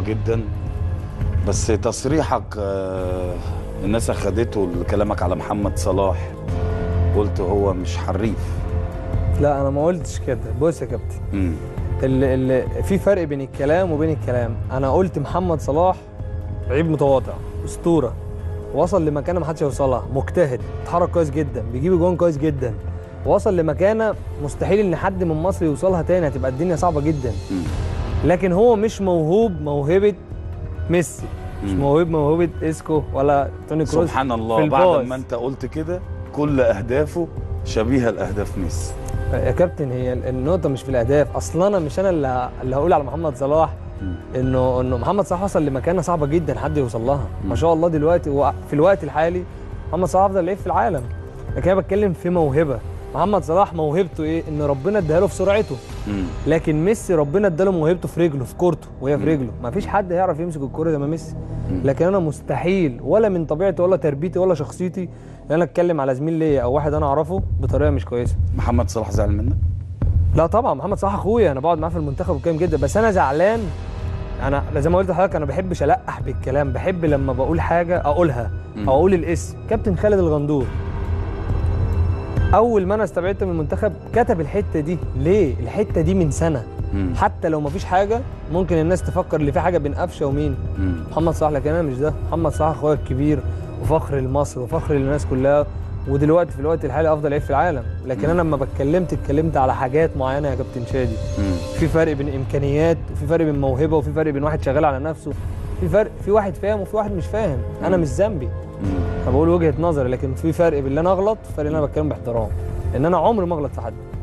جدا بس تصريحك آه، الناس اخدته كلامك على محمد صلاح قلت هو مش حريف لا انا ما قلتش كده بص يا كابتن مم. اللي اللي في فرق بين الكلام وبين الكلام انا قلت محمد صلاح لعيب متواضع اسطوره وصل لمكانه ما حدش يوصلها مجتهد اتحرك كويس جدا بيجيب جوان كويس جدا وصل لمكانه مستحيل ان حد من مصر يوصلها تاني هتبقى الدنيا صعبه جدا مم. لكن هو مش موهوب موهبه ميسي مش مم. موهوب موهبه اسكو ولا توني كروز سبحان في الله بعد الباص. ما انت قلت كده كل اهدافه شبيهه لاهداف ميسي يا كابتن هي النقطه مش في الاهداف اصلا انا مش انا اللي اللي هقول على محمد صلاح مم. انه انه محمد صلاح وصل لمكانه صعبه جدا حد يوصل لها ما شاء الله دلوقتي هو في الوقت الحالي محمد صلاح افضل لعيب في العالم لكن انا بتكلم في موهبه محمد صلاح موهبته ايه ان ربنا اداها له في سرعته مم. لكن ميسي ربنا اداله موهبته في رجله في كورته وهي في رجله ما فيش حد هيعرف يمسك الكوره زي ما ميسي لكن انا مستحيل ولا من طبيعتي ولا تربيتي ولا شخصيتي ان انا اتكلم على زميل ليا او واحد انا اعرفه بطريقه مش كويسه محمد صلاح زعل منك لا طبعا محمد صلاح اخويا انا بقعد معاه في المنتخب وكام جدا بس انا زعلان انا زي ما قلت لحضرتك انا ما بحبش القح بالكلام بحب لما بقول حاجه اقولها مم. او اقول الاسم كابتن خالد الغندور اول ما انا استبعدت من المنتخب كتب الحته دي ليه الحته دي من سنه مم. حتى لو ما فيش حاجه ممكن الناس تفكر اللي في حاجه بين قفشه ومين مم. محمد صلاح لكن انا مش ده محمد صلاح اخويا الكبير وفخر لمصر وفخر للناس كلها ودلوقتي في الوقت الحالي افضل لعيب في العالم لكن انا لما بتكلمت اتكلمت على حاجات معينه يا كابتن شادي مم. في فرق بين امكانيات وفي فرق بين موهبه وفي فرق بين واحد شغال على نفسه في فرق في واحد فاهم وفي واحد مش فاهم انا مش ذنبي مم. انا بقول وجهه نظري لكن في فرق بين اللي انا اغلط وفرق اللي انا بتكلم باحترام ان انا عمري ما اغلط في حد